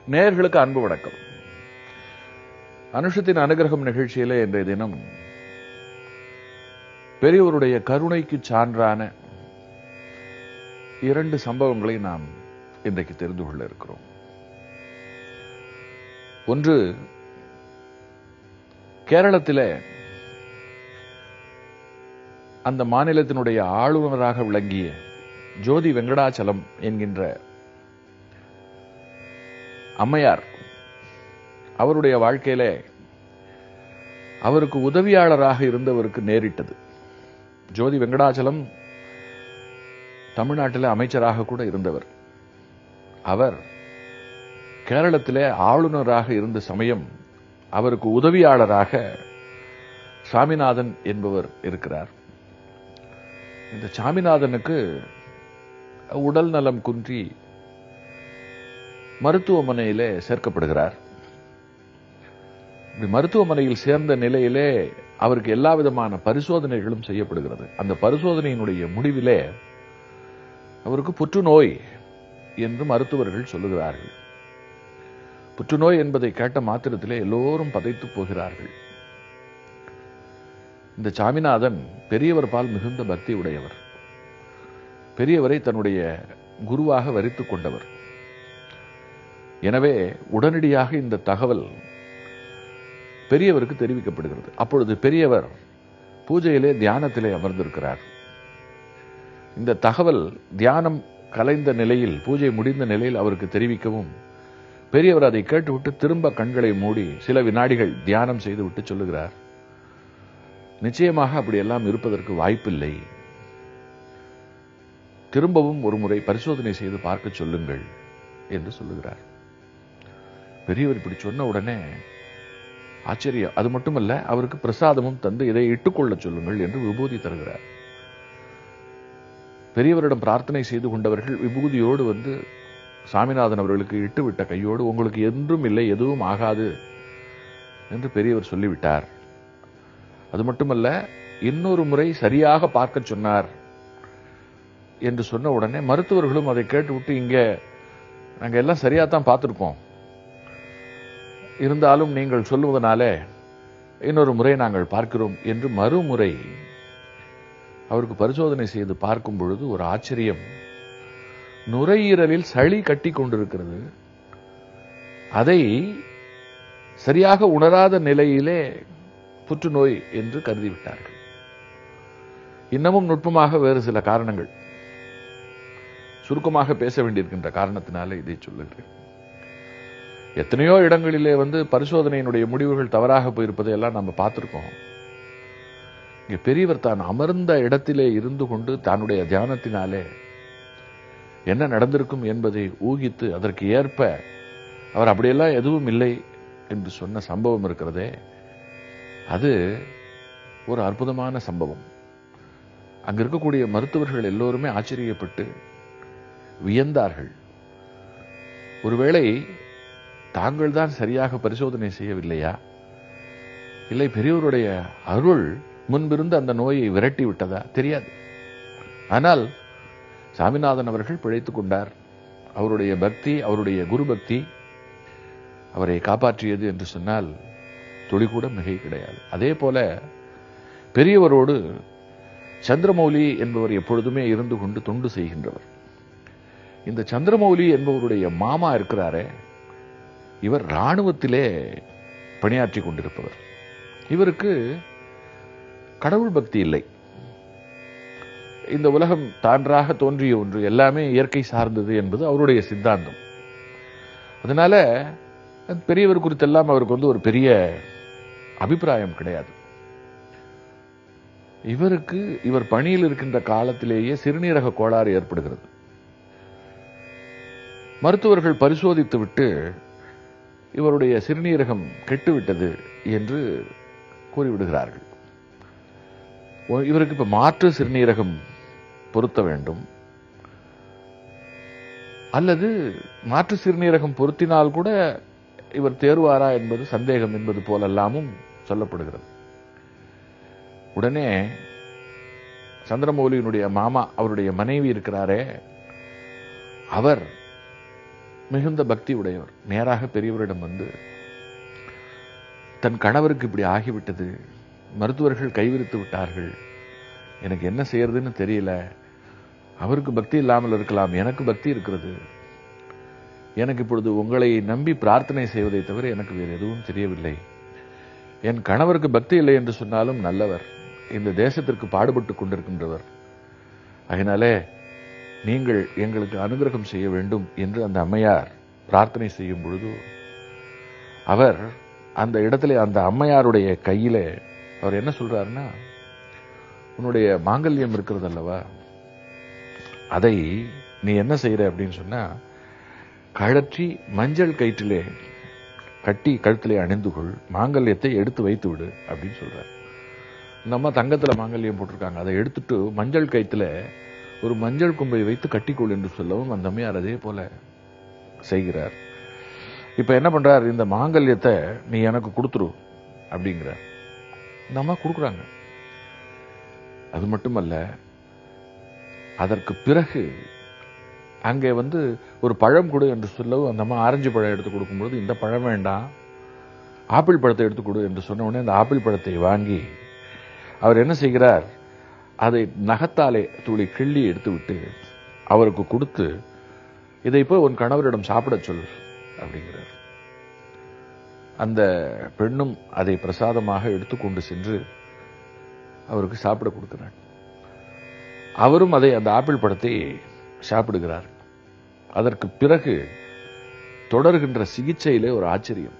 நேயர்களுக்கு அன்பு வணக்கம் அனுஷத்தின் அனுகிரகம் நிகழ்ச்சியிலே இன்றைய தினம் பெரியவருடைய கருணைக்கு சான்றான இரண்டு சம்பவங்களை நாம் இன்றைக்கு தெரிந்து கொள்ள இருக்கிறோம் ஒன்று கேரளத்திலே அந்த மாநிலத்தினுடைய ஆளுநராக விளங்கிய ஜோதி வெங்கடாச்சலம் என்கின்ற அம்மையார் அவருடைய வாழ்க்கையில அவருக்கு உதவியாளராக இருந்தவருக்கு நேரிட்டது ஜோதி வெங்கடாச்சலம் தமிழ்நாட்டில் அமைச்சராக கூட இருந்தவர் அவர் கேரளத்திலே ஆளுநராக இருந்த சமயம் அவருக்கு உதவியாளராக சாமிநாதன் என்பவர் இருக்கிறார் இந்த சாமிநாதனுக்கு உடல் நலம் குன்றி மருத்துவமனையிலே சேர்க்கப்படுகிறார் இப்படி மருத்துவமனையில் சேர்ந்த நிலையிலே அவருக்கு எல்லா விதமான பரிசோதனைகளும் செய்யப்படுகிறது அந்த பரிசோதனையினுடைய முடிவிலே அவருக்கு புற்றுநோய் என்று மருத்துவர்கள் சொல்லுகிறார்கள் புற்றுநோய் என்பதை கேட்ட மாத்திரத்திலே எல்லோரும் பதைத்து போகிறார்கள் இந்த சாமிநாதன் பெரியவர் பால் மிகுந்த பக்தி உடையவர் பெரியவரை தன்னுடைய குருவாக வரித்துக் கொண்டவர் எனவே உடனடியாக இந்த தகவல் பெரியவருக்கு தெரிவிக்கப்படுகிறது அப்பொழுது பெரியவர் பூஜையிலே தியானத்திலே அமர்ந்திருக்கிறார் இந்த தகவல் தியானம் கலைந்த நிலையில் பூஜை முடிந்த நிலையில் அவருக்கு தெரிவிக்கவும் பெரியவர் அதை கேட்டுவிட்டு திரும்ப கண்களை மூடி சில வினாடிகள் தியானம் செய்துவிட்டு சொல்லுகிறார் நிச்சயமாக அப்படியெல்லாம் இருப்பதற்கு வாய்ப்பில்லை திரும்பவும் ஒரு முறை பரிசோதனை செய்து பார்க்க சொல்லுங்கள் என்று சொல்லுகிறார் பெரியவர் இப்படி சொன்ன உடனே ஆச்சரியம் அது மட்டுமல்ல அவருக்கு பிரசாதமும் தந்து இதை இட்டுக்கொள்ள சொல்லுங்கள் என்று விபூதி தருகிறார் பெரியவரிடம் பிரார்த்தனை செய்து கொண்டவர்கள் விபூதியோடு வந்து சாமிநாதன் அவர்களுக்கு இட்டுவிட்ட கையோடு உங்களுக்கு என்றும் இல்லை எதுவும் ஆகாது என்று பெரியவர் சொல்லிவிட்டார் அது மட்டுமல்ல இன்னொரு முறை சரியாக பார்க்க சொன்னார் என்று சொன்ன உடனே மருத்துவர்களும் அதை கேட்டுவிட்டு இங்க நாங்க எல்லாம் சரியா தான் பார்த்திருக்கோம் இருந்தாலும் நீங்கள் சொல்லுவதனால இன்னொரு முறை நாங்கள் பார்க்கிறோம் என்று மறுமுறை அவருக்கு பரிசோதனை செய்து பார்க்கும் பொழுது ஒரு ஆச்சரியம் நுரையீரலில் சளி கட்டி கொண்டிருக்கிறது அதை சரியாக உணராத நிலையிலே புற்றுநோய் என்று கருதிவிட்டார்கள் இன்னமும் நுட்பமாக வேறு சில காரணங்கள் சுருக்கமாக பேச வேண்டியிருக்கின்ற காரணத்தினால இதை சொல்லுகிறேன் எத்தனையோ இடங்களிலே வந்து பரிசோதனையினுடைய முடிவுகள் தவறாக போயிருப்பதை எல்லாம் நம்ம பார்த்திருக்கோம் இங்க பெரியவர் தான் அமர்ந்த இடத்திலே இருந்து கொண்டு தன்னுடைய தியானத்தினாலே என்ன நடந்திருக்கும் என்பதை ஊகித்து அதற்கு ஏற்ப அவர் அப்படியெல்லாம் எதுவும் இல்லை என்று சொன்ன சம்பவம் இருக்கிறதே அது ஒரு அற்புதமான சம்பவம் அங்க இருக்கக்கூடிய மருத்துவர்கள் எல்லோருமே ஆச்சரியப்பட்டு வியந்தார்கள் ஒருவேளை தாங்கள் தான் சரியாக பரிசோதனை செய்யவில்லையா இல்லை பெரியவருடைய அருள் முன்பிருந்து அந்த நோயை விரட்டி விட்டதா தெரியாது ஆனால் சாமிநாதன் அவர்கள் பிழைத்துக் கொண்டார் அவருடைய பக்தி அவருடைய குரு பக்தி அவரை காப்பாற்றியது என்று சொன்னால் துளி கூட மிகை கிடையாது அதே போல பெரியவரோடு சந்திரமௌலி என்பவர் எப்பொழுதுமே இருந்து கொண்டு தொண்டு செய்கின்றவர் இந்த சந்திரமௌலி என்பவருடைய மாமா இருக்கிறாரே இவர் ராணுவத்திலே பணியாற்றி கொண்டிருப்பவர் இவருக்கு கடவுள் பக்தி இல்லை இந்த உலகம் தான்றாக தோன்றிய ஒன்று எல்லாமே இயற்கை சார்ந்தது என்பது அவருடைய சித்தாந்தம் அதனால பெரியவர் குறித்தெல்லாம் அவருக்கு வந்து ஒரு பெரிய அபிப்பிராயம் கிடையாது இவருக்கு இவர் பணியில் இருக்கின்ற காலத்திலேயே சிறுநீரக கோளாறு ஏற்படுகிறது மருத்துவர்கள் பரிசோதித்து விட்டு இவருடைய சிறுநீரகம் கெட்டுவிட்டது என்று கூறிவிடுகிறார்கள் இவருக்கு இப்ப மாற்று சிறுநீரகம் பொருத்த வேண்டும் அல்லது மாற்று சிறுநீரகம் பொருத்தினால் கூட இவர் தேர்வாரா என்பது சந்தேகம் என்பது போலெல்லாமும் சொல்லப்படுகிறது உடனே சந்திரமௌலியினுடைய மாமா அவருடைய மனைவி இருக்கிறாரே அவர் மிகுந்த பக்தி உடையவர் நேராக பெரியவரிடம் வந்து தன் கணவருக்கு இப்படி ஆகிவிட்டது மருத்துவர்கள் கைவிரித்து விட்டார்கள் எனக்கு என்ன செய்யறதுன்னு தெரியல அவருக்கு பக்தி இல்லாமல் இருக்கலாம் எனக்கு பக்தி இருக்கிறது எனக்கு இப்பொழுது உங்களை நம்பி பிரார்த்தனை செய்வதை தவிர எனக்கு வேறு எதுவும் தெரியவில்லை என் கணவருக்கு பக்தி இல்லை என்று சொன்னாலும் நல்லவர் இந்த தேசத்திற்கு பாடுபட்டு கொண்டிருக்கின்றவர் அதனாலே நீங்கள் எங்களுக்கு அனுகிரகம் செய்ய வேண்டும் என்று அந்த அம்மையார் பிரார்த்தனை செய்யும் பொழுது அவர் அந்த இடத்துல அந்த அம்மையாருடைய கையிலே அவர் என்ன சொல்றாருன்னா உன்னுடைய மாங்கல்யம் இருக்கிறது அல்லவா அதை நீ என்ன செய்யற அப்படின்னு சொன்னா கழற்றி மஞ்சள் கயிற்றிலே கட்டி கழுத்திலே அணிந்து கொள் மாங்கல்யத்தை எடுத்து வைத்து விடு அப்படின்னு சொல்றார் நம்ம தங்கத்துல மாங்கல்யம் போட்டிருக்காங்க அதை எடுத்துட்டு மஞ்சள் கயிற்றுல ஒரு மஞ்சள் கும்பை வைத்து கட்டிக்கொள் என்று சொல்லவும் அந்த அம்மையார் அதே போல செய்கிறார் இப்ப என்ன பண்றார் இந்த மாங்கல்யத்தை நீ எனக்கு கொடுத்துரு அப்படிங்கிறார் இந்த அம்மா கொடுக்குறாங்க அது மட்டுமல்ல அதற்கு பிறகு அங்கே வந்து ஒரு பழம் கொடு என்று சொல்லவும் அந்த அம்மா ஆரஞ்சு பழம் எடுத்து கொடுக்கும்பொழுது இந்த பழம் வேண்டாம் ஆப்பிள் பழத்தை எடுத்து கொடு என்று சொன்ன உடனே அந்த ஆப்பிள் பழத்தை வாங்கி அவர் என்ன செய்கிறார் அதை நகத்தாலே துளி கிள்ளி எடுத்துவிட்டு அவருக்கு கொடுத்து இதை போய் உன் கணவரிடம் சாப்பிடச் சொல் அப்படிங்கிறார் அந்த பெண்ணும் அதை பிரசாதமாக எடுத்துக்கொண்டு சென்று அவருக்கு சாப்பிட கொடுக்கிறார் அவரும் அதை அந்த ஆப்பிள் பழத்தை சாப்பிடுகிறார் அதற்கு பிறகு தொடர்கின்ற சிகிச்சையிலே ஒரு ஆச்சரியம்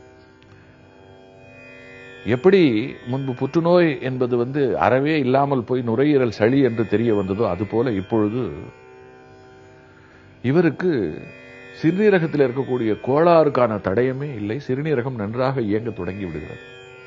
எப்படி முன்பு புற்றுநோய் என்பது வந்து அறவே இல்லாமல் போய் நுரையீரல் சளி என்று தெரிய வந்ததோ அதுபோல இப்பொழுது இவருக்கு சிறுநீரகத்தில் இருக்கக்கூடிய கோளாறுக்கான தடயமே இல்லை சிறுநீரகம் நன்றாக இயங்க தொடங்கி விடுகிறது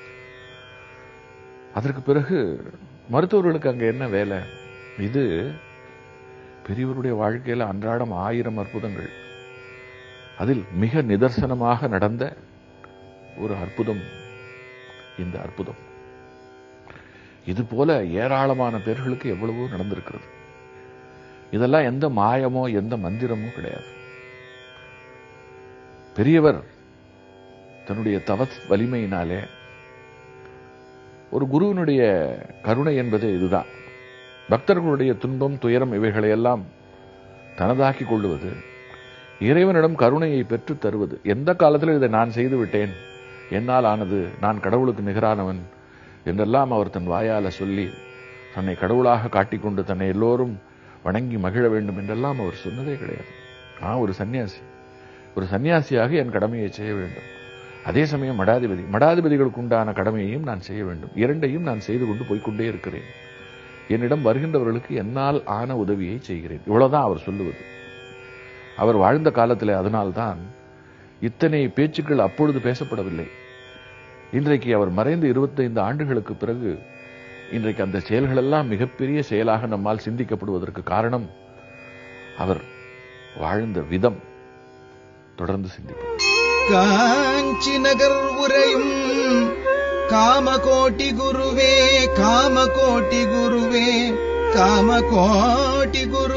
அதற்கு பிறகு மருத்துவர்களுக்கு அங்க என்ன வேலை இது பெரியவருடைய வாழ்க்கையில அன்றாடம் ஆயிரம் அற்புதங்கள் அதில் மிக நிதர்சனமாக நடந்த ஒரு அற்புதம் இந்த அற்புதம் இது போல ஏராளமான பேர்களுக்கு எவ்வளவோ நடந்திருக்கிறது இதெல்லாம் எந்த மாயமோ எந்த மந்திரமோ கிடையாது பெரியவர் தன்னுடைய தவ வலிமையினாலே ஒரு குருவினுடைய கருணை என்பது இதுதான் பக்தர்களுடைய துன்பம் துயரம் இவைகளையெல்லாம் தனதாக்கி கொள்ளுவது இறைவனிடம் கருணையை பெற்று தருவது எந்த காலத்தில் இதை நான் செய்து விட்டேன் என்னால் ஆனது நான் கடவுளுக்கு நிகரானவன் என்றெல்லாம் அவர் தன் வாயால சொல்லி தன்னை கடவுளாக காட்டிக்கொண்டு தன்னை எல்லோரும் வணங்கி மகிழ வேண்டும் என்றெல்லாம் அவர் சொன்னதே கிடையாது நான் ஒரு சன்னியாசி ஒரு சன்னியாசியாக என் கடமையை செய்ய வேண்டும் அதே சமயம் மடாதிபதி மடாதிபதிகளுக்கு உண்டான கடமையையும் நான் செய்ய வேண்டும் இரண்டையும் நான் செய்து கொண்டு போய்க்கொண்டே இருக்கிறேன் என்னிடம் வருகின்றவர்களுக்கு என்னால் ஆன உதவியை செய்கிறேன் இவ்வளவுதான் அவர் சொல்லுவது அவர் வாழ்ந்த காலத்தில் அதனால்தான் இத்தனை பேச்சுக்கள் அப்பொழுது பேசப்படவில்லை இன்றைக்கு அவர் மறைந்து இருபத்தைந்து ஆண்டுகளுக்கு பிறகு இன்றைக்கு அந்த செயல்கள் எல்லாம் மிகப்பெரிய செயலாக நம்மால் சிந்திக்கப்படுவதற்கு காரணம் அவர் வாழ்ந்த விதம் தொடர்ந்து சிந்திப்போம் காஞ்சி நகர் உரையும் காமகோட்டி குருவே காமகோட்டி குருவே காமகோட்டி குரு